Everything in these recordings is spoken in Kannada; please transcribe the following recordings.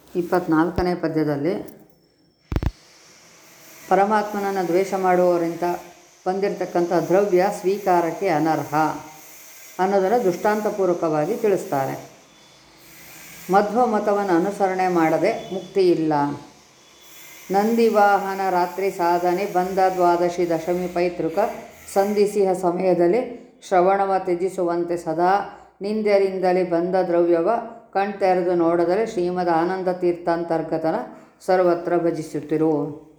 ಇಪ್ಪತ್ನಾಲ್ಕನೇ ಪದ್ಯದಲ್ಲಿ ಪರಮಾತ್ಮನನ್ನು ದ್ವೇಷ ಮಾಡುವವರಿಂದ ಬಂದಿರತಕ್ಕಂಥ ದ್ರವ್ಯ ಸ್ವೀಕಾರಕ್ಕೆ ಅನರ್ಹ ಅನ್ನೋದನ್ನು ದೃಷ್ಟಾಂತಪೂರ್ವಕವಾಗಿ ತಿಳಿಸ್ತಾರೆ ಮಧ್ವ ಮತವನ್ನು ಅನುಸರಣೆ ಮಾಡದೆ ಮುಕ್ತಿ ಇಲ್ಲ ನಂದಿವಾಹನ ರಾತ್ರಿ ಸಾಧನೆ ಬಂದ ದ್ವಾದಶಿ ದಶಮಿ ಪೈತೃಕ ಸಂಧಿಸಿಹ ಸಮಯದಲ್ಲಿ ಶ್ರವಣವ ತ್ಯಜಿಸುವಂತೆ ಸದಾ ನಿಂದರಿಂದಲೇ ಬಂದ ದ್ರವ್ಯವ ಕಣ್ತೆರೆದು ನೋಡದರೆ ಶ್ರೀಮದ್ ಆನಂದ ತೀರ್ಥಾಂತರ್ಗತನ ಸರ್ವತ್ರ ಭಜಿಸುತ್ತಿರು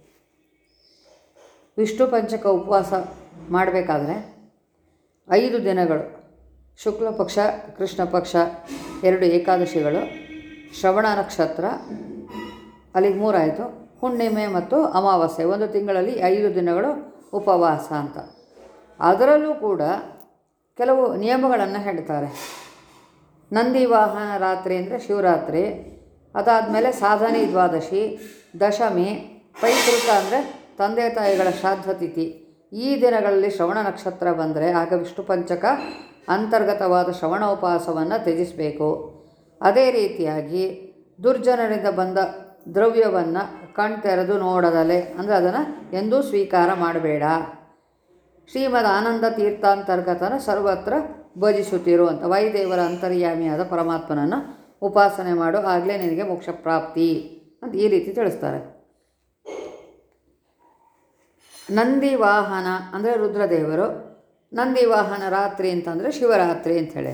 ವಿಷ್ಣು ಪಂಚಕ ಉಪವಾಸ ಮಾಡಬೇಕಾದ್ರೆ ಐದು ದಿನಗಳು ಶುಕ್ಲ ಪಕ್ಷ ಕೃಷ್ಣ ಪಕ್ಷ ಎರಡು ಏಕಾದಶಿಗಳು ಶ್ರವಣ ನಕ್ಷತ್ರ ಅಲ್ಲಿಗೆ ಮೂರಾಯಿತು ಹುಣ್ಣಿಮೆ ಮತ್ತು ಅಮಾವಾಸ್ಯೆ ಒಂದು ತಿಂಗಳಲ್ಲಿ ಐದು ದಿನಗಳು ಉಪವಾಸ ಅಂತ ಅದರಲ್ಲೂ ಕೂಡ ಕೆಲವು ನಿಯಮಗಳನ್ನು ಹೇಳ್ತಾರೆ ನಂದಿ ವಾಹನ ರಾತ್ರಿ ಅಂದರೆ ಶಿವರಾತ್ರಿ ಅದಾದಮೇಲೆ ಸಾಧನೆ ದ್ವಾದಶಿ ದಶಮಿ ಪೈತೃಕ ಅಂದರೆ ತಂದೆ ತಾಯಿಗಳ ಶ್ರಾದ್ದ ತಿಥಿ ಈ ದಿನಗಳಲ್ಲಿ ಶ್ರವಣ ನಕ್ಷತ್ರ ಬಂದರೆ ಆಗ ವಿಷ್ಣು ಪಂಚಕ ಅಂತರ್ಗತವಾದ ಶ್ರವಣ ಉಪವಾಸವನ್ನು ತ್ಯಜಿಸಬೇಕು ಅದೇ ರೀತಿಯಾಗಿ ದುರ್ಜನರಿಂದ ಬಂದ ದ್ರವ್ಯವನ್ನು ಕಣ್ತೆರೆದು ನೋಡದಲೆ ಅಂದರೆ ಅದನ್ನು ಎಂದೂ ಸ್ವೀಕಾರ ಮಾಡಬೇಡ ಶ್ರೀಮದ್ ಆನಂದ ತೀರ್ಥಾಂತರ್ಗತನ ಸರ್ವತ್ರ ಭಜಿಸುತ್ತಿರು ಅಂತ ವಾಯುದೇವರ ಅಂತರ್ಯಾಮಿಯಾದ ಪರಮಾತ್ಮನನ್ನು ಉಪಾಸನೆ ಮಾಡು ಆಗಲೇ ನಿನಗೆ ಮೋಕ್ಷ ಪ್ರಾಪ್ತಿ ಅಂತ ಈ ರೀತಿ ತಿಳಿಸ್ತಾರೆ ನಂದಿ ವಾಹನ ಅಂದರೆ ರುದ್ರದೇವರು ನಂದಿ ವಾಹನ ರಾತ್ರಿ ಅಂತಂದರೆ ಶಿವರಾತ್ರಿ ಅಂಥೇಳಿ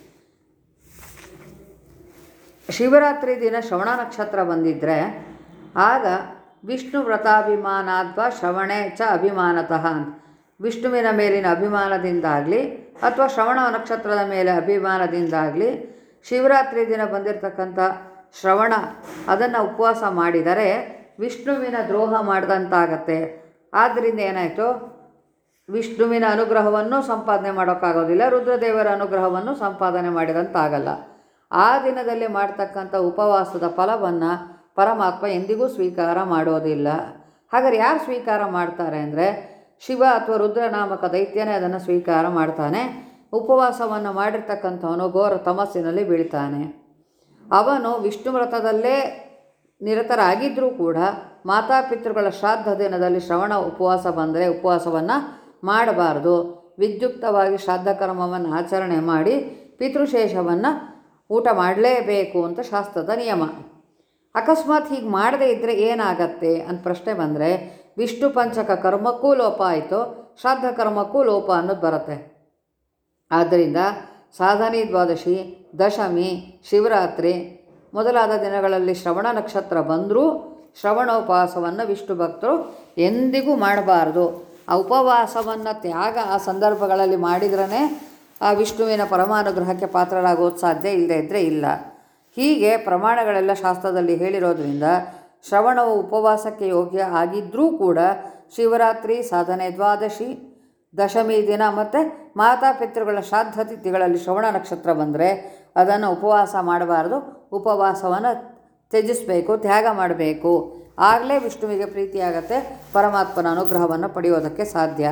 ಶಿವರಾತ್ರಿ ದಿನ ಶ್ರವಣ ನಕ್ಷತ್ರ ಬಂದಿದ್ದರೆ ಆಗ ವಿಷ್ಣು ವ್ರತಾಭಿಮಾನಾದ್ವ ಶ್ರವಣೆ ಚ ಅಭಿಮಾನತಃ ಅಂತ ವಿಷ್ಣುವಿನ ಮೇಲಿನ ಅಭಿಮಾನದಿಂದಾಗಲಿ ಅಥವಾ ಶ್ರವಣ ನಕ್ಷತ್ರದ ಮೇಲೆ ಅಭಿಮಾನದಿಂದಾಗಲಿ ಶಿವರಾತ್ರಿ ದಿನ ಬಂದಿರತಕ್ಕಂಥ ಶ್ರವಣ ಅದನ್ನು ಉಪವಾಸ ಮಾಡಿದರೆ ವಿಷ್ಣುವಿನ ದ್ರೋಹ ಮಾಡಿದಂತಾಗತ್ತೆ ಆದ್ದರಿಂದ ಏನಾಯಿತು ವಿಷ್ಣುವಿನ ಅನುಗ್ರಹವನ್ನು ಸಂಪಾದನೆ ಮಾಡೋಕ್ಕಾಗೋದಿಲ್ಲ ರುದ್ರದೇವರ ಅನುಗ್ರಹವನ್ನು ಸಂಪಾದನೆ ಮಾಡಿದಂತಾಗಲ್ಲ ಆ ದಿನದಲ್ಲಿ ಮಾಡ್ತಕ್ಕಂಥ ಉಪವಾಸದ ಫಲವನ್ನು ಪರಮಾತ್ಮ ಎಂದಿಗೂ ಸ್ವೀಕಾರ ಮಾಡೋದಿಲ್ಲ ಹಾಗಾದ್ರೆ ಯಾರು ಸ್ವೀಕಾರ ಮಾಡ್ತಾರೆ ಅಂದರೆ ಶಿವ ಅಥವಾ ರುದ್ರನಾಮಕ ದೈತ್ಯನೇ ಅದನ್ನು ಸ್ವೀಕಾರ ಮಾಡ್ತಾನೆ ಉಪವಾಸವನ್ನು ಮಾಡಿರ್ತಕ್ಕಂಥವನು ಘೋರ ತಮಸ್ಸಿನಲ್ಲಿ ಬೀಳ್ತಾನೆ ಅವನು ವಿಷ್ಣು ವ್ರತದಲ್ಲೇ ನಿರತರಾಗಿದ್ದರೂ ಕೂಡ ಮಾತಾಪಿತೃಗಳ ಶ್ರಾದ್ದ ದಿನದಲ್ಲಿ ಶ್ರವಣ ಉಪವಾಸ ಬಂದರೆ ಉಪವಾಸವನ್ನು ಮಾಡಬಾರ್ದು ವಿದ್ಯುಕ್ತವಾಗಿ ಶ್ರಾದ್ದ ಕರ್ಮವನ್ನು ಆಚರಣೆ ಮಾಡಿ ಪಿತೃಶೇಷವನ್ನು ಊಟ ಮಾಡಲೇಬೇಕು ಅಂತ ಶಾಸ್ತ್ರದ ನಿಯಮ ಅಕಸ್ಮಾತ್ ಹೀಗೆ ಮಾಡದೇ ಇದ್ದರೆ ಏನಾಗತ್ತೆ ಅಂತ ಪ್ರಶ್ನೆ ಬಂದರೆ ವಿಷ್ಣು ಪಂಚಕ ಕರ್ಮಕ್ಕೂ ಲೋಪ ಆಯಿತು ಶ್ರಾದ್ದ ಕರ್ಮಕ್ಕೂ ಲೋಪ ಅನ್ನೋದು ಬರುತ್ತೆ ಆದ್ದರಿಂದ ಸಾಧನಿ ದ್ವಾದಶಿ ದಶಮಿ ಶಿವರಾತ್ರಿ ಮೊದಲಾದ ದಿನಗಳಲ್ಲಿ ಶ್ರವಣ ನಕ್ಷತ್ರ ಬಂದರೂ ಶ್ರವಣೋಪವಾಸವನ್ನು ವಿಷ್ಣು ಭಕ್ತರು ಎಂದಿಗೂ ಮಾಡಬಾರ್ದು ಆ ಉಪವಾಸವನ್ನು ತ್ಯಾಗ ಆ ಸಂದರ್ಭಗಳಲ್ಲಿ ಮಾಡಿದ್ರೇ ಆ ವಿಷ್ಣುವಿನ ಪರಮಾನುಗ್ರಹಕ್ಕೆ ಪಾತ್ರರಾಗೋದು ಸಾಧ್ಯ ಇಲ್ಲದೇ ಇದ್ದರೆ ಇಲ್ಲ ಹೀಗೆ ಪ್ರಮಾಣಗಳೆಲ್ಲ ಶಾಸ್ತ್ರದಲ್ಲಿ ಹೇಳಿರೋದ್ರಿಂದ ಶ್ರವಣವು ಉಪವಾಸಕ್ಕೆ ಯೋಗ್ಯ ಆಗಿದ್ದರೂ ಕೂಡ ಶಿವರಾತ್ರಿ ಸಾಧನೆ ದ್ವಾದಶಿ ದಶಮಿ ದಿನ ಮತ್ತು ಮಾತಾಪಿತೃಗಳ ಶ್ರಾದ್ದ ತಿಥಿಗಳಲ್ಲಿ ಶ್ರವಣ ನಕ್ಷತ್ರ ಬಂದರೆ ಅದನ್ನು ಉಪವಾಸ ಮಾಡಬಾರ್ದು ಉಪವಾಸವನ್ನು ತ್ಯಜಿಸಬೇಕು ತ್ಯಾಗ ಮಾಡಬೇಕು ಆಗಲೇ ವಿಷ್ಣುವಿಗೆ ಪ್ರೀತಿಯಾಗತ್ತೆ ಪರಮಾತ್ಮನ ಅನುಗ್ರಹವನ್ನು ಪಡೆಯೋದಕ್ಕೆ ಸಾಧ್ಯ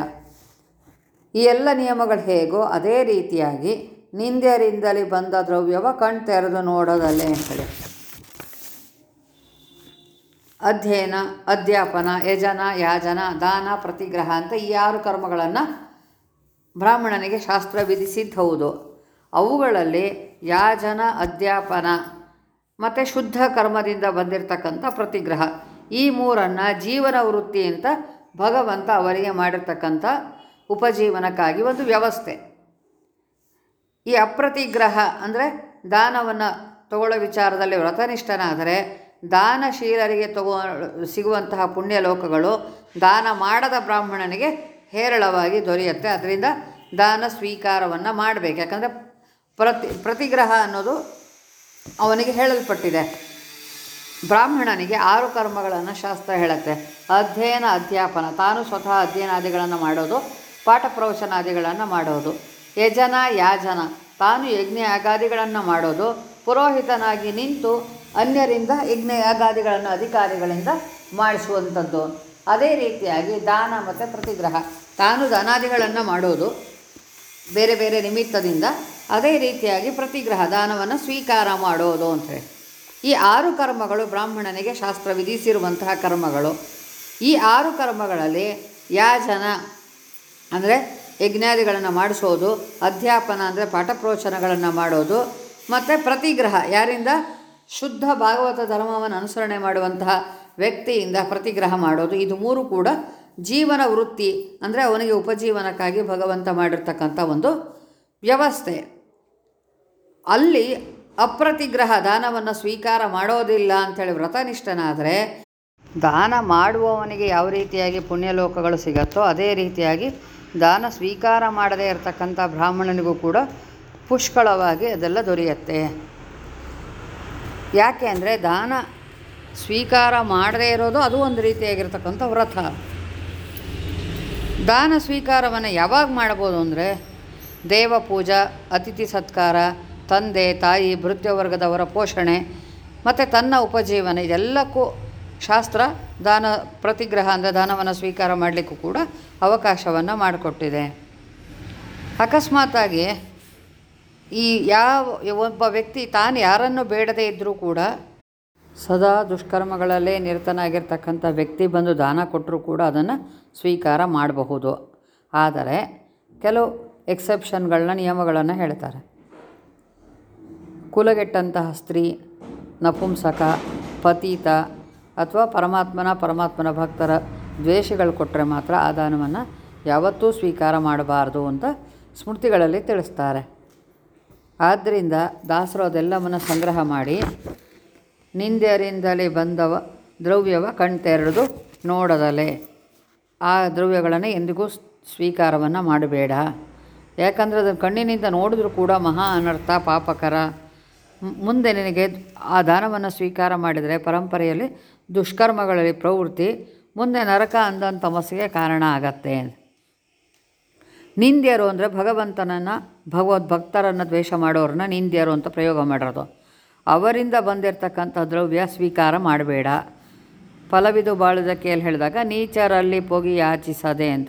ಈ ಎಲ್ಲ ನಿಯಮಗಳು ಹೇಗೋ ಅದೇ ರೀತಿಯಾಗಿ ನಿಂದ್ಯರಿಂದಲೇ ಬಂದ ದ್ರವ್ಯವ ಕಣ್ ತೆರೆದು ನೋಡೋದಲ್ಲೇ ಅಂತೇಳಿ ಅಧ್ಯಯನ ಅಧ್ಯಾಪನ ಯಜನ ಯಾಜನ ದಾನ ಪ್ರತಿಗ್ರಹ ಅಂತ ಈ ಆರು ಕರ್ಮಗಳನ್ನು ಬ್ರಾಹ್ಮಣನಿಗೆ ಶಾಸ್ತ್ರ ವಿಧಿಸಿದ್ದು ಹೌದು ಅವುಗಳಲ್ಲಿ ಯಾಜನ ಅಧ್ಯಾಪನ ಮತ್ತು ಶುದ್ಧ ಕರ್ಮದಿಂದ ಬಂದಿರತಕ್ಕಂಥ ಪ್ರತಿಗ್ರಹ ಈ ಮೂರನ್ನು ಜೀವನ ವೃತ್ತಿ ಅಂತ ಭಗವಂತ ಅವರಿಗೆ ಮಾಡಿರ್ತಕ್ಕಂಥ ಉಪಜೀವನಕ್ಕಾಗಿ ಒಂದು ವ್ಯವಸ್ಥೆ ಈ ಅಪ್ರತಿಗ್ರಹ ಅಂದರೆ ದಾನವನ್ನು ತಗೊಳ್ಳೋ ವಿಚಾರದಲ್ಲಿ ವ್ರತನಿಷ್ಠನಾದರೆ ದಾನಶೀಲರಿಗೆ ತಗೋ ಸಿಗುವಂತಹ ಪುಣ್ಯ ಲೋಕಗಳು ದಾನ ಮಾಡದ ಬ್ರಾಹ್ಮಣನಿಗೆ ಹೇರಳವಾಗಿ ದೊರೆಯುತ್ತೆ ಅದರಿಂದ ದಾನ ಸ್ವೀಕಾರವನ್ನು ಮಾಡಬೇಕು ಯಾಕಂದರೆ ಪ್ರತಿ ಪ್ರತಿಗ್ರಹ ಅನ್ನೋದು ಅವನಿಗೆ ಹೇಳಲ್ಪಟ್ಟಿದೆ ಬ್ರಾಹ್ಮಣನಿಗೆ ಆರು ಕರ್ಮಗಳನ್ನು ಶಾಸ್ತ್ರ ಹೇಳುತ್ತೆ ಅಧ್ಯಯನ ಅಧ್ಯಾಪನ ತಾನು ಸ್ವತಃ ಅಧ್ಯಯನಾದಿಗಳನ್ನು ಮಾಡೋದು ಪಾಠ ಪ್ರವಚನಾದಿಗಳನ್ನು ಮಾಡೋದು ಯಜನ ಯಾಜನ ತಾನು ಯಜ್ಞ ಯಾಗಾದಿಗಳನ್ನು ಮಾಡೋದು ಪುರೋಹಿತನಾಗಿ ನಿಂತು ಅನ್ಯರಿಂದ ಯಜ್ಞ ಯಾಗಾದಿಗಳನ್ನು ಅಧಿಕಾರಿಗಳಿಂದ ಮಾಡಿಸುವಂಥದ್ದು ಅದೇ ರೀತಿಯಾಗಿ ದಾನ ಮತ್ತು ಪ್ರತಿಗ್ರಹ ತಾನು ದಾನಾದಿಗಳನ್ನು ಮಾಡೋದು ಬೇರೆ ಬೇರೆ ನಿಮಿತ್ತದಿಂದ ಅದೇ ರೀತಿಯಾಗಿ ಪ್ರತಿಗ್ರಹ ದಾನವನ್ನು ಸ್ವೀಕಾರ ಮಾಡೋದು ಅಂಥೇಳಿ ಈ ಆರು ಕರ್ಮಗಳು ಬ್ರಾಹ್ಮಣನಿಗೆ ಶಾಸ್ತ್ರ ವಿಧಿಸಿರುವಂತಹ ಕರ್ಮಗಳು ಈ ಆರು ಕರ್ಮಗಳಲ್ಲಿ ಯಾಜನ ಅಂದರೆ ಯಜ್ಞಾದಿಗಳನ್ನು ಮಾಡಿಸೋದು ಅಧ್ಯಾಪನ ಅಂದರೆ ಪಾಠ ಪ್ರವಚನಗಳನ್ನು ಮಾಡೋದು ಮತ್ತು ಪ್ರತಿಗ್ರಹ ಯಾರಿಂದ ಶುದ್ಧ ಭಾಗವತ ಧರ್ಮವನ್ನು ಅನುಸರಣೆ ಮಾಡುವಂತಹ ವ್ಯಕ್ತಿಯಿಂದ ಪ್ರತಿಗ್ರಹ ಮಾಡೋದು ಇದು ಮೂರು ಕೂಡ ಜೀವನ ವೃತ್ತಿ ಅಂದರೆ ಅವನಿಗೆ ಉಪಜೀವನಕ್ಕಾಗಿ ಭಗವಂತ ಮಾಡಿರ್ತಕ್ಕಂಥ ಒಂದು ವ್ಯವಸ್ಥೆ ಅಲ್ಲಿ ಅಪ್ರತಿಗ್ರಹ ದಾನವನ್ನು ಸ್ವೀಕಾರ ಮಾಡೋದಿಲ್ಲ ಅಂಥೇಳಿ ವ್ರತನಿಷ್ಠನಾದರೆ ದಾನ ಮಾಡುವವನಿಗೆ ಯಾವ ರೀತಿಯಾಗಿ ಪುಣ್ಯಲೋಕಗಳು ಸಿಗತ್ತೋ ಅದೇ ರೀತಿಯಾಗಿ ದಾನ ಸ್ವೀಕಾರ ಮಾಡದೇ ಇರತಕ್ಕಂಥ ಬ್ರಾಹ್ಮಣನಿಗೂ ಕೂಡ ಪುಷ್ಕಳವಾಗಿ ಅದೆಲ್ಲ ದೊರೆಯುತ್ತೆ ಯಾಕೆ ಅಂದರೆ ದಾನ ಸ್ವೀಕಾರ ಮಾಡದೇ ಇರೋದು ಅದು ಒಂದು ರೀತಿಯಾಗಿರ್ತಕ್ಕಂಥ ವ್ರತ ದಾನ ಸ್ವೀಕಾರವನ್ನು ಯಾವಾಗ ಮಾಡ್ಬೋದು ಅಂದರೆ ದೇವ ಪೂಜಾ ಅತಿಥಿ ಸತ್ಕಾರ ತಂದೆ ತಾಯಿ ಭೃತ್ಯವರ್ಗದವರ ಪೋಷಣೆ ಮತ್ತು ತನ್ನ ಉಪಜೀವನ ಇದೆಲ್ಲಕ್ಕೂ ಶಾಸ್ತ್ರ ದಾನ ಪ್ರತಿಗ್ರಹ ಅಂದರೆ ದಾನವನ್ನು ಸ್ವೀಕಾರ ಮಾಡಲಿಕ್ಕೂ ಕೂಡ ಅವಕಾಶವನ್ನು ಮಾಡಿಕೊಟ್ಟಿದೆ ಅಕಸ್ಮಾತಾಗಿ ಈ ಯಾವ ಒಬ್ಬ ವ್ಯಕ್ತಿ ತಾನು ಯಾರನ್ನು ಬೇಡದೇ ಇದ್ದರೂ ಕೂಡ ಸದಾ ದುಷ್ಕರ್ಮಗಳಲ್ಲೇ ನಿರತನಾಗಿರ್ತಕ್ಕಂಥ ವ್ಯಕ್ತಿ ಬಂದು ದಾನ ಕೊಟ್ಟರೂ ಕೂಡ ಅದನ್ನು ಸ್ವೀಕಾರ ಮಾಡಬಹುದು ಆದರೆ ಕೆಲವು ಎಕ್ಸೆಪ್ಷನ್ಗಳನ್ನ ನಿಯಮಗಳನ್ನು ಹೇಳ್ತಾರೆ ಕುಲಗೆಟ್ಟಂತಹ ಸ್ತ್ರೀ ನಪುಂಸಕ ಪತೀತ ಅಥವಾ ಪರಮಾತ್ಮನ ಪರಮಾತ್ಮನ ಭಕ್ತರ ದ್ವೇಷಗಳು ಕೊಟ್ಟರೆ ಮಾತ್ರ ಆ ದಾನವನ್ನು ಯಾವತ್ತೂ ಸ್ವೀಕಾರ ಮಾಡಬಾರ್ದು ಅಂತ ಸ್ಮೃತಿಗಳಲ್ಲಿ ತಿಳಿಸ್ತಾರೆ ಆದ್ದರಿಂದ ದಾಸರು ಅದೆಲ್ಲವನ್ನು ಸಂಗ್ರಹ ಮಾಡಿ ನಿಂದ್ಯರಿಂದಲೇ ಬಂದವ ದ್ರವ್ಯವ ಕಣ್ತೆರೆದು ನೋಡದಲೆ ಆ ದ್ರವ್ಯಗಳನ್ನು ಎಂದಿಗೂ ಸ್- ಸ್ವೀಕಾರವನ್ನು ಮಾಡಬೇಡ ಯಾಕಂದರೆ ಅದನ್ನು ಕಣ್ಣಿನಿಂದ ನೋಡಿದ್ರೂ ಕೂಡ ಮಹಾ ಅನರ್ಥ ಪಾಪಕರ ಮ್- ಮುಂದೆ ನಿನಗೆ ಆ ದಾನವನ್ನು ಸ್ವೀಕಾರ ಮಾಡಿದರೆ ಪರಂಪರೆಯಲ್ಲಿ ದುಷ್ಕರ್ಮಗಳಲ್ಲಿ ಪ್ರವೃತ್ತಿ ಮುಂದೆ ನರಕ ಅಂದಂಥ ತಮಸ್ಸಿಗೆ ಕಾರಣ ಆಗತ್ತೆ ನಿಂದ್ಯರು ಅಂದರೆ ಭಗವಂತನನ್ನು ಭಗವದ್ಭಕ್ತರನ್ನು ದ್ವೇಷ ಮಾಡೋರನ್ನ ನಿಂದ್ಯರು ಅಂತ ಪ್ರಯೋಗ ಮಾಡಿರೋದು ಅವರಿಂದ ಬಂದಿರತಕ್ಕಂಥ ದ್ರವ್ಯ ಸ್ವೀಕಾರ ಮಾಡಬೇಡ ಫಲವಿದು ಬಾಳುದ ಕೇಳಿ ಹೇಳಿದಾಗ ನೀಚರಲ್ಲಿ ಪೋಗಿ ಯಾಚಿಸದೆ ಅಂತ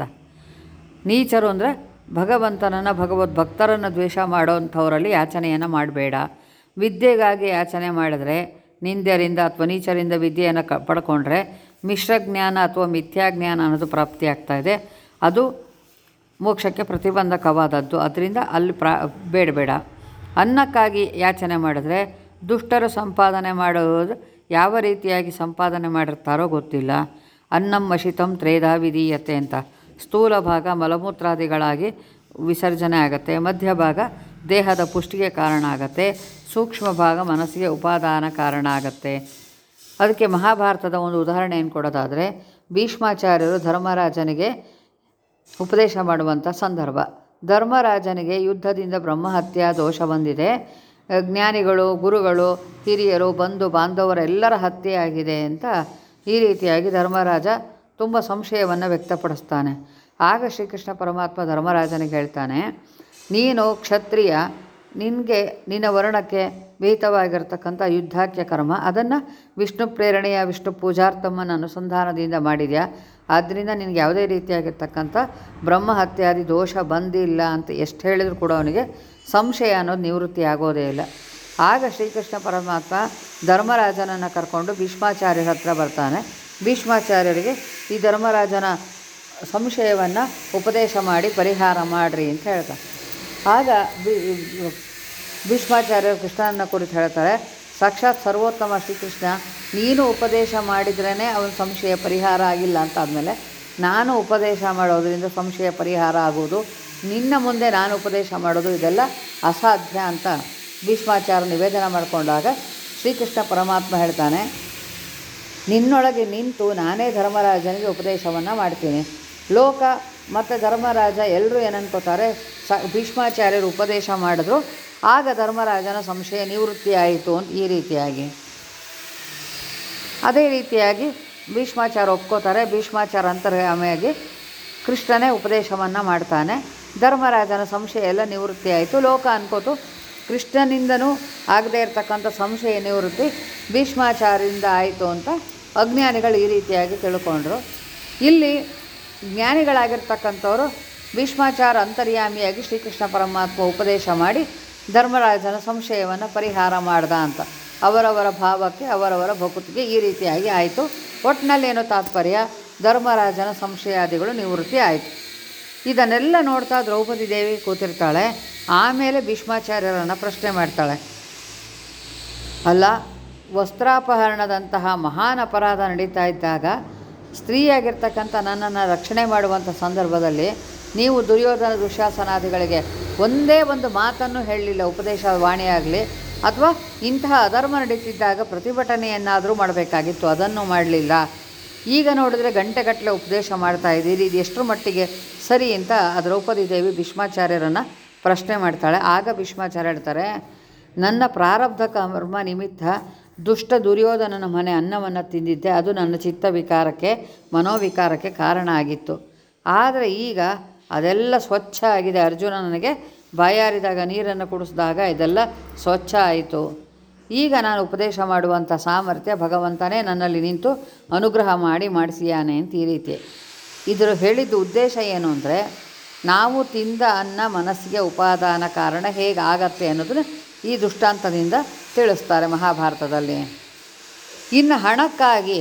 ನೀಚರು ಅಂದರೆ ಭಗವಂತನನ್ನು ಭಗವದ್ಭಕ್ತರನ್ನು ದ್ವೇಷ ಮಾಡೋಂಥವರಲ್ಲಿ ಯಾಚನೆಯನ್ನು ಮಾಡಬೇಡ ವಿದ್ಯೆಗಾಗಿ ಯಾಚನೆ ಮಾಡಿದ್ರೆ ನಿಂದ್ಯರಿಂದ ಅಥವಾ ನೀಚರಿಂದ ವಿದ್ಯೆಯನ್ನು ಕ ಪಡ್ಕೊಂಡ್ರೆ ಮಿಶ್ರಜ್ಞಾನ ಅಥವಾ ಮಿಥ್ಯಾಜ್ಞಾನ ಅನ್ನೋದು ಪ್ರಾಪ್ತಿಯಾಗ್ತಾ ಇದೆ ಅದು ಮೋಕ್ಷಕ್ಕೆ ಪ್ರತಿಬಂಧಕವಾದದ್ದು ಅದರಿಂದ ಅಲ್ಲಿ ಪ್ರಾ ಬೇಡಬೇಡ ಅನ್ನಕ್ಕಾಗಿ ಯಾಚನೆ ಮಾಡಿದ್ರೆ ದುಷ್ಟರು ಸಂಪಾದನೆ ಮಾಡುವುದು ಯಾವ ರೀತಿಯಾಗಿ ಸಂಪಾದನೆ ಮಾಡಿರ್ತಾರೋ ಗೊತ್ತಿಲ್ಲ ಅನ್ನಂ ಮಶಿತಂ ತ್ರೇಧಾ ವಿಧೀಯತೆ ಅಂತ ಸ್ಥೂಲ ಭಾಗ ಮಲಮೂತ್ರಾದಿಗಳಾಗಿ ವಿಸರ್ಜನೆ ಆಗುತ್ತೆ ಮಧ್ಯಭಾಗ ದೇಹದ ಪುಷ್ಟಿಗೆ ಕಾರಣ ಆಗುತ್ತೆ ಸೂಕ್ಷ್ಮ ಭಾಗ ಮನಸ್ಸಿಗೆ ಉಪಾದಾನ ಕಾರಣ ಆಗುತ್ತೆ ಅದಕ್ಕೆ ಮಹಾಭಾರತದ ಒಂದು ಉದಾಹರಣೆಯನ್ನು ಕೊಡೋದಾದರೆ ಭೀಷ್ಮಾಚಾರ್ಯರು ಧರ್ಮರಾಜನಿಗೆ ಉಪದೇಶ ಮಾಡುವಂಥ ಸಂದರ್ಭ ಧರ್ಮರಾಜನಿಗೆ ಯುದ್ಧದಿಂದ ಬ್ರಹ್ಮಹತ್ಯಾ ದೋಷ ಬಂದಿದೆ ಜ್ಞಾನಿಗಳು ಗುರುಗಳು ಹಿರಿಯರು ಬಂಧು ಬಾಂಧವರೆಲ್ಲರ ಹತ್ಯೆ ಆಗಿದೆ ಅಂತ ಈ ರೀತಿಯಾಗಿ ಧರ್ಮರಾಜ ತುಂಬ ಸಂಶಯವನ್ನು ವ್ಯಕ್ತಪಡಿಸ್ತಾನೆ ಆಗ ಶ್ರೀಕೃಷ್ಣ ಪರಮಾತ್ಮ ಧರ್ಮರಾಜನಿಗೆ ಹೇಳ್ತಾನೆ ನೀನು ಕ್ಷತ್ರಿಯ ನಿನಗೆ ನಿನ್ನ ವರ್ಣಕ್ಕೆ ವಿಹಿತವಾಗಿರ್ತಕ್ಕಂಥ ಯುದ್ಧಾಖ್ಯ ಕರ್ಮ ಅದನ್ನು ವಿಷ್ಣು ಪ್ರೇರಣೆಯ ವಿಷ್ಣು ಪೂಜಾರ್ಥಮನ ಅನುಸಂಧಾನದಿಂದ ಮಾಡಿದ್ಯಾ ಆದ್ದರಿಂದ ನಿನಗೆ ಯಾವುದೇ ರೀತಿಯಾಗಿರ್ತಕ್ಕಂಥ ಬ್ರಹ್ಮ ಹತ್ಯಾದಿ ದೋಷ ಬಂದಿಲ್ಲ ಅಂತ ಎಷ್ಟು ಹೇಳಿದರೂ ಕೂಡ ಅವನಿಗೆ ಸಂಶಯ ಅನ್ನೋದು ನಿವೃತ್ತಿ ಆಗೋದೇ ಇಲ್ಲ ಆಗ ಶ್ರೀಕೃಷ್ಣ ಪರಮಾತ್ಮ ಧರ್ಮರಾಜನನ್ನು ಕರ್ಕೊಂಡು ಭೀಷ್ಮಾಚಾರ್ಯರ ಹತ್ರ ಬರ್ತಾನೆ ಭೀಷ್ಮಾಚಾರ್ಯರಿಗೆ ಈ ಧರ್ಮರಾಜನ ಸಂಶಯವನ್ನು ಉಪದೇಶ ಮಾಡಿ ಪರಿಹಾರ ಮಾಡಿರಿ ಅಂತ ಹೇಳ್ತಾನೆ ಆಗ ಬಿ- ಭೀಷ್ಮಾಚಾರ್ಯರು ಕೃಷ್ಣನ ಕುರಿತು ಹೇಳ್ತಾರೆ ಸಾಕ್ಷಾತ್ ಸರ್ವೋತ್ತಮ ಶ್ರೀಕೃಷ್ಣ ನೀನು ಉಪದೇಶ ಮಾಡಿದ್ರೇ ಅವನ ಸಂಶಯ ಪರಿಹಾರ ಆಗಿಲ್ಲ ಅಂತ ಆದಮೇಲೆ ನಾನು ಉಪದೇಶ ಮಾಡೋದರಿಂದ ಸಂಶಯ ಪರಿಹಾರ ಆಗುವುದು ನಿನ್ನ ಮುಂದೆ ನಾನು ಉಪದೇಶ ಮಾಡೋದು ಇದೆಲ್ಲ ಅಸಾಧ್ಯ ಅಂತ ಭೀಷ್ಮಾಚಾರ್ಯ ನಿವೇದನೆ ಮಾಡಿಕೊಂಡಾಗ ಶ್ರೀಕೃಷ್ಣ ಪರಮಾತ್ಮ ಹೇಳ್ತಾನೆ ನಿನ್ನೊಳಗೆ ನಿಂತು ನಾನೇ ಧರ್ಮರಾಜನಿಗೆ ಉಪದೇಶವನ್ನು ಮಾಡ್ತೀನಿ ಲೋಕ ಮತ್ತು ಧರ್ಮರಾಜ ಎಲ್ಲರೂ ಏನನ್ಕೋತಾರೆ ಸ ಭೀಷ್ಮಾಚಾರ್ಯರು ಉಪದೇಶ ಮಾಡಿದ್ರು ಆಗ ಧರ್ಮರಾಜನ ಸಂಶಯ ನಿವೃತ್ತಿ ಆಯಿತು ಅಂತ ಈ ರೀತಿಯಾಗಿ ಅದೇ ರೀತಿಯಾಗಿ ಭೀಷ್ಮಾಚಾರ ಒಪ್ಕೋತಾರೆ ಭೀಷ್ಮಾಚಾರ ಅಂತರ್ಗಾಮಿಯಾಗಿ ಕೃಷ್ಣನೇ ಉಪದೇಶವನ್ನು ಮಾಡ್ತಾನೆ ಧರ್ಮರಾಜನ ಸಂಶಯ ಎಲ್ಲ ನಿವೃತ್ತಿ ಆಯಿತು ಲೋಕ ಅನ್ಕೋತು ಕೃಷ್ಣನಿಂದನೂ ಆಗದೇ ಇರತಕ್ಕಂಥ ಸಂಶಯ ನಿವೃತ್ತಿ ಭೀಷ್ಮಾಚಾರ್ಯರಿಂದ ಆಯಿತು ಅಂತ ಅಜ್ಞಾನಿಗಳು ಈ ರೀತಿಯಾಗಿ ತಿಳ್ಕೊಂಡ್ರು ಇಲ್ಲಿ ಜ್ಞಾನಿಗಳಾಗಿರ್ತಕ್ಕಂಥವ್ರು ಭೀಷ್ಮಾಚಾರ ಅಂತರ್ಯಾಮಿಯಾಗಿ ಶ್ರೀಕೃಷ್ಣ ಪರಮಾತ್ಮ ಉಪದೇಶ ಮಾಡಿ ಧರ್ಮರಾಜನ ಸಂಶಯವನ್ನು ಪರಿಹಾರ ಮಾಡ್ದ ಅಂತ ಅವರವರ ಭಾವಕ್ಕೆ ಅವರವರ ಭಕುತಿಗೆ ಈ ರೀತಿಯಾಗಿ ಆಯಿತು ಒಟ್ಟಿನಲ್ಲೇನು ತಾತ್ಪರ್ಯ ಧರ್ಮರಾಜನ ಸಂಶಯಾದಿಗಳು ನಿವೃತ್ತಿ ಆಯಿತು ಇದನ್ನೆಲ್ಲ ನೋಡ್ತಾ ದ್ರೌಪದಿ ದೇವಿ ಕೂತಿರ್ತಾಳೆ ಆಮೇಲೆ ಭೀಷ್ಮಾಚಾರ್ಯರನ್ನು ಪ್ರಶ್ನೆ ಮಾಡ್ತಾಳೆ ಅಲ್ಲ ವಸ್ತ್ರಾಪಹರಣದಂತಹ ಮಹಾನ್ ಅಪರಾಧ ನಡೀತಾ ಇದ್ದಾಗ ಸ್ತ್ರೀಯಾಗಿರ್ತಕ್ಕಂಥ ನನ್ನನ್ನು ರಕ್ಷಣೆ ಮಾಡುವಂಥ ಸಂದರ್ಭದಲ್ಲಿ ನೀವು ದುರ್ಯೋಧನ ದುಶ್ಯಾಸನಾದಿಗಳಿಗೆ ಒಂದೇ ಒಂದು ಮಾತನ್ನು ಹೇಳಲಿಲ್ಲ ಉಪದೇಶ ವಾಣಿಯಾಗಲಿ ಅಥವಾ ಇಂತಹ ಅಧರ್ಮ ನಡೀತಿದ್ದಾಗ ಪ್ರತಿಭಟನೆಯನ್ನಾದರೂ ಮಾಡಬೇಕಾಗಿತ್ತು ಅದನ್ನು ಮಾಡಲಿಲ್ಲ ಈಗ ನೋಡಿದ್ರೆ ಗಂಟೆಗಟ್ಟಲೆ ಉಪದೇಶ ಮಾಡ್ತಾ ಇದ್ದೀರಿ ಇದು ಎಷ್ಟರ ಮಟ್ಟಿಗೆ ಸರಿ ಅಂತ ಆ ದ್ರೌಪದಿ ದೇವಿ ಭೀಷ್ಮಾಚಾರ್ಯರನ್ನು ಪ್ರಶ್ನೆ ಮಾಡ್ತಾಳೆ ಆಗ ಭೀಷ್ಮಾಚಾರ್ಯ ಹೇಳ್ತಾರೆ ನನ್ನ ಪ್ರಾರಬ್ಧ ಕರ್ಮ ನಿಮಿತ್ತ ದುಷ್ಟ ದುರ್ಯೋಧನನ ಮನೆ ಅನ್ನವನ್ನು ತಿಂದಿದ್ದೆ ಅದು ನನ್ನ ಚಿತ್ತ ವಿಕಾರಕ್ಕೆ ಮನೋವಿಕಾರಕ್ಕೆ ಕಾರಣ ಆಗಿತ್ತು ಆದರೆ ಈಗ ಅದೆಲ್ಲ ಸ್ವಚ್ಛ ಆಗಿದೆ ಅರ್ಜುನ ನನಗೆ ಬಾಯಾರಿದಾಗ ನೀರನ್ನು ಕುಡಿಸಿದಾಗ ಇದೆಲ್ಲ ಸ್ವಚ್ಛ ಆಯಿತು ಈಗ ನಾನು ಉಪದೇಶ ಮಾಡುವಂಥ ಸಾಮರ್ಥ್ಯ ಭಗವಂತನೇ ನನ್ನಲ್ಲಿ ನಿಂತು ಅನುಗ್ರಹ ಮಾಡಿ ಮಾಡಿಸಿಯಾನೆ ಅಂತ ಈ ರೀತಿ ಇದರ ಹೇಳಿದ ಉದ್ದೇಶ ಏನು ಅಂದರೆ ನಾವು ತಿಂದ ಅನ್ನ ಮನಸ್ಸಿಗೆ ಉಪಾದಾನ ಕಾರಣ ಹೇಗೆ ಆಗತ್ತೆ ಅನ್ನೋದನ್ನ ಈ ದೃಷ್ಟಾಂತದಿಂದ ತಿಳಿಸ್ತಾರೆ ಮಹಾಭಾರತದಲ್ಲಿ ಇನ್ನು ಹಣಕ್ಕಾಗಿ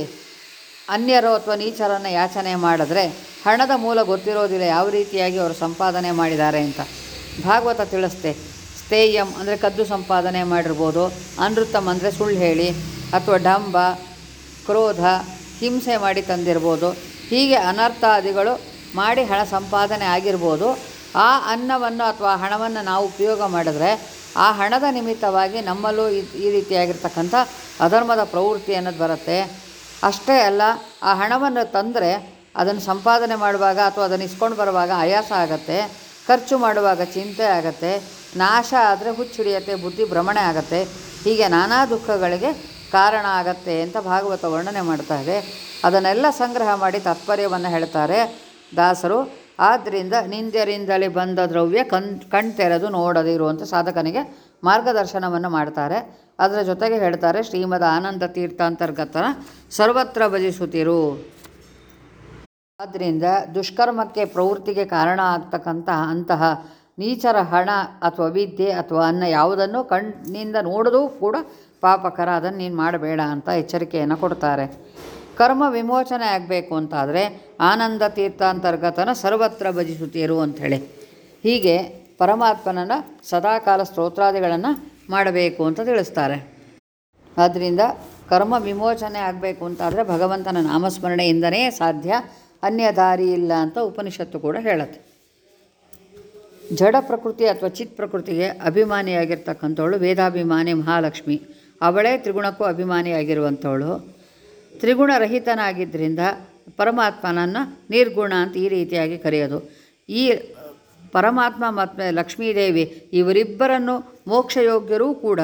ಅನ್ಯರು ಅಥವಾ ನೀಚರನ್ನು ಯಾಚನೆ ಮಾಡಿದ್ರೆ ಹಣದ ಮೂಲ ಗೊತ್ತಿರೋದಿಲ್ಲ ಯಾವ ರೀತಿಯಾಗಿ ಅವರು ಸಂಪಾದನೆ ಮಾಡಿದ್ದಾರೆ ಅಂತ ಭಾಗವತ ತಿಳಿಸ್ತೆ ಸ್ಥೇಯಂ ಅಂದರೆ ಕದ್ದು ಸಂಪಾದನೆ ಮಾಡಿರ್ಬೋದು ಅನೃತಮ್ ಅಂದರೆ ಸುಳ್ಳು ಹೇಳಿ ಅಥವಾ ಡಂಬ ಕ್ರೋಧ ಹಿಂಸೆ ಮಾಡಿ ತಂದಿರ್ಬೋದು ಹೀಗೆ ಅನರ್ಥಾದಿಗಳು ಮಾಡಿ ಹಣ ಸಂಪಾದನೆ ಆಗಿರ್ಬೋದು ಆ ಅನ್ನವನ್ನು ಅಥವಾ ಹಣವನ್ನು ನಾವು ಉಪಯೋಗ ಮಾಡಿದ್ರೆ ಆ ಹಣದ ನಿಮಿತ್ತವಾಗಿ ನಮ್ಮಲ್ಲೂ ಈ- ಈ ರೀತಿಯಾಗಿರ್ತಕ್ಕಂಥ ಅಧರ್ಮದ ಪ್ರವೃತ್ತಿ ಅನ್ನೋದು ಬರುತ್ತೆ ಅಷ್ಟೇ ಅಲ್ಲ ಆ ಹಣವನ್ನು ತಂದರೆ ಅದನ್ನು ಸಂಪಾದನೆ ಮಾಡುವಾಗ ಅಥವಾ ಅದನ್ನು ಇಸ್ಕೊಂಡು ಬರುವಾಗ ಆಯಾಸ ಆಗತ್ತೆ ಖರ್ಚು ಮಾಡುವಾಗ ಚಿಂತೆ ಆಗತ್ತೆ ನಾಶ ಆದರೆ ಹುಚ್ಚಿಡಿಯತ್ತೆ ಬುದ್ಧಿ ಭ್ರಮಣೆ ಆಗತ್ತೆ ಹೀಗೆ ನಾನಾ ದುಃಖಗಳಿಗೆ ಕಾರಣ ಆಗತ್ತೆ ಅಂತ ಭಾಗವತ ವರ್ಣನೆ ಮಾಡ್ತಾ ಇದೆ ಅದನ್ನೆಲ್ಲ ಸಂಗ್ರಹ ಮಾಡಿ ತಾತ್ಪರ್ಯವನ್ನು ಹೇಳ್ತಾರೆ ದಾಸರು ಆದ್ದರಿಂದ ನಿಂದ್ಯರಿಂದಲೇ ಬಂದ ದ್ರವ್ಯ ಕಣ್ ಕಣ್ತೆರೆದು ನೋಡದಿರುವಂಥ ಸಾಧಕನಿಗೆ ಮಾರ್ಗದರ್ಶನವನ್ನು ಮಾಡ್ತಾರೆ ಅದರ ಜೊತೆಗೆ ಹೇಳ್ತಾರೆ ಶ್ರೀಮದ್ ಆನಂದ ತೀರ್ಥಾಂತರ್ಗತನ ಸರ್ವತ್ರ ಭಜಿಸುತ್ತಿರು ಆದ್ದರಿಂದ ದುಷ್ಕರ್ಮಕ್ಕೆ ಪ್ರವೃತ್ತಿಗೆ ಕಾರಣ ಆಗ್ತಕ್ಕಂತಹ ಅಂತಹ ನೀಚರ ಹಣ ಅಥವಾ ವಿದ್ಯೆ ಅಥವಾ ಅನ್ನ ಯಾವುದನ್ನು ಕಣ್ಣಿಂದ ನೋಡೋದು ಕೂಡ ಪಾಪಕರ ಅದನ್ನು ನೀನು ಮಾಡಬೇಡ ಅಂತ ಎಚ್ಚರಿಕೆಯನ್ನು ಕೊಡ್ತಾರೆ ಕರ್ಮ ವಿಮೋಚನೆ ಆಗಬೇಕು ಅಂತಾದರೆ ಆನಂದ ತೀರ್ಥಾಂತರ್ಗತನ ಸರ್ವತ್ರ ಭಜಿಸುತ್ತೀರು ಅಂಥೇಳಿ ಹೀಗೆ ಪರಮಾತ್ಮನನ್ನ ಸದಾಕಾಲ ಸ್ತೋತ್ರಾದಿಗಳನ್ನು ಮಾಡಬೇಕು ಅಂತ ತಿಳಿಸ್ತಾರೆ ಆದ್ದರಿಂದ ಕರ್ಮ ವಿಮೋಚನೆ ಆಗಬೇಕು ಅಂತಾದರೆ ಭಗವಂತನ ನಾಮಸ್ಮರಣೆಯಿಂದನೇ ಸಾಧ್ಯ ಅನ್ಯ ದಾರಿ ಇಲ್ಲ ಅಂತ ಉಪನಿಷತ್ತು ಕೂಡ ಹೇಳುತ್ತೆ ಜಡ ಪ್ರಕೃತಿ ಅಥವಾ ಚಿತ್ ಪ್ರಕೃತಿಗೆ ಅಭಿಮಾನಿಯಾಗಿರ್ತಕ್ಕಂಥವಳು ವೇದಾಭಿಮಾನಿ ಮಹಾಲಕ್ಷ್ಮಿ ಅವಳೇ ತ್ರಿಗುಣಕ್ಕೂ ಅಭಿಮಾನಿಯಾಗಿರುವಂಥವಳು ತ್ರಿಗುಣರಹಿತನಾಗಿದ್ದರಿಂದ ಪರಮಾತ್ಮನನ್ನು ನಿರ್ಗುಣ ಅಂತ ಈ ರೀತಿಯಾಗಿ ಕರೆಯೋದು ಈ ಪರಮಾತ್ಮ ಮತ್ತು ಲಕ್ಷ್ಮೀದೇವಿ ಇವರಿಬ್ಬರನ್ನು ಮೋಕ್ಷಯೋಗ್ಯರೂ ಕೂಡ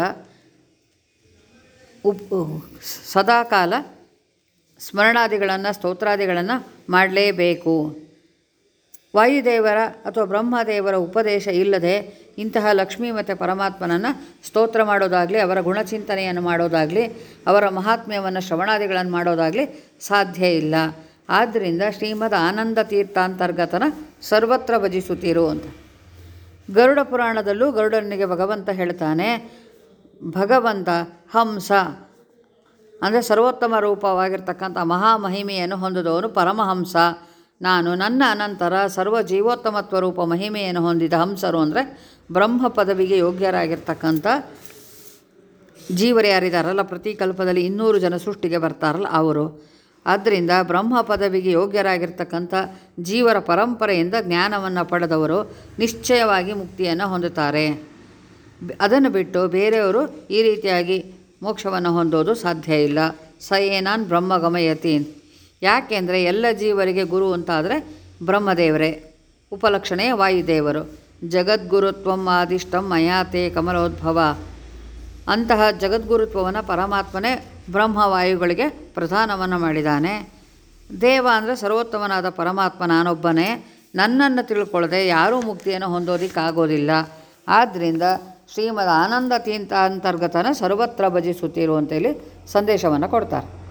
ಉಪ್ ಸದಾಕಾಲ ಸ್ಮರಣಾದಿಗಳನ್ನು ಸ್ತೋತ್ರಾದಿಗಳನ್ನು ಮಾಡಲೇಬೇಕು ವಾಯುದೇವರ ಅಥವಾ ಬ್ರಹ್ಮದೇವರ ಉಪದೇಶ ಇಲ್ಲದೆ ಇಂತಹ ಲಕ್ಷ್ಮೀ ಮತ್ತು ಪರಮಾತ್ಮನನ್ನು ಸ್ತೋತ್ರ ಮಾಡೋದಾಗಲಿ ಅವರ ಗುಣಚಿಂತನೆಯನ್ನು ಮಾಡೋದಾಗಲಿ ಅವರ ಮಹಾತ್ಮ್ಯವನ್ನು ಶ್ರವಣಾದಿಗಳನ್ನು ಮಾಡೋದಾಗಲಿ ಸಾಧ್ಯ ಇಲ್ಲ ಆದ್ದರಿಂದ ಶ್ರೀಮದ್ ಆನಂದ ತೀರ್ಥಾಂತರ್ಗತನ ಸರ್ವತ್ರ ಭಜಿಸುತ್ತೀರು ಅಂತ ಗರುಡ ಪುರಾಣದಲ್ಲೂ ಗರುಡನಿಗೆ ಭಗವಂತ ಹೇಳ್ತಾನೆ ಭಗವಂತ ಹಂಸ ಅಂದರೆ ಸರ್ವೋತ್ತಮ ರೂಪವಾಗಿರ್ತಕ್ಕಂಥ ಮಹಾಮಹಿಮೆಯನ್ನು ಹೊಂದಿದವನು ಪರಮಹಂಸ ನಾನು ನನ್ನ ಅನಂತರ ಸರ್ವ ಜೀವೋತ್ತಮತ್ವ ರೂಪ ಮಹಿಮೆಯನ್ನು ಹೊಂದಿದ ಹಂಸರು ಅಂದರೆ ಬ್ರಹ್ಮ ಪದವಿಗೆ ಯೋಗ್ಯರಾಗಿರ್ತಕ್ಕಂಥ ಜೀವರು ಯಾರಿದ್ದಾರಲ್ಲ ಪ್ರತಿ ಕಲ್ಪದಲ್ಲಿ ಇನ್ನೂರು ಜನ ಸೃಷ್ಟಿಗೆ ಬರ್ತಾರಲ್ಲ ಅವರು ಆದ್ದರಿಂದ ಬ್ರಹ್ಮ ಪದವಿಗೆ ಯೋಗ್ಯರಾಗಿರ್ತಕ್ಕಂಥ ಜೀವರ ಪರಂಪರೆಯಿಂದ ಜ್ಞಾನವನ್ನು ಪಡೆದವರು ನಿಶ್ಚಯವಾಗಿ ಮುಕ್ತಿಯನ್ನು ಹೊಂದುತ್ತಾರೆ ಬ್- ಅದನ್ನು ಬಿಟ್ಟು ಬೇರೆಯವರು ಈ ರೀತಿಯಾಗಿ ಮೋಕ್ಷವನ್ನು ಹೊಂದೋದು ಸಾಧ್ಯ ಇಲ್ಲ ಸ ಏನಾನ್ ಬ್ರಹ್ಮ ಗಮಯತಿ ಯಾಕೆಂದರೆ ಎಲ್ಲ ಜೀವರಿಗೆ ಗುರು ಅಂತಾದರೆ ಬ್ರಹ್ಮದೇವರೇ ಉಪಲಕ್ಷಣೆ ವಾಯುದೇವರು ಜಗದ್ಗುರುತ್ವಂ ಆದಿಷ್ಟಂ ಮಯಾತೆ ಕಮಲೋದ್ಭವ ಅಂತಹ ಜಗದ್ಗುರುತ್ವವನ್ನು ಪರಮಾತ್ಮನೇ ಬ್ರಹ್ಮವಾಯುಗಳಿಗೆ ಪ್ರಧಾನವನ್ನು ಮಾಡಿದ್ದಾನೆ ದೇವ ಅಂದರೆ ಸರ್ವೋತ್ತಮನಾದ ಪರಮಾತ್ಮ ನಾನೊಬ್ಬನೇ ನನ್ನನ್ನು ತಿಳ್ಕೊಳ್ಳದೆ ಯಾರೂ ಮುಕ್ತಿಯನ್ನು ಹೊಂದೋದಕ್ಕಾಗೋದಿಲ್ಲ ಆದ್ದರಿಂದ ಶ್ರೀಮದ್ ಆನಂದ ತೀರ್ಥಾಂತರ್ಗತನ ಸರ್ವತ್ರ ಭಜಿಸುತ್ತೀರು ಅಂತೇಳಿ ಸಂದೇಶವನ್ನು ಕೊಡ್ತಾರೆ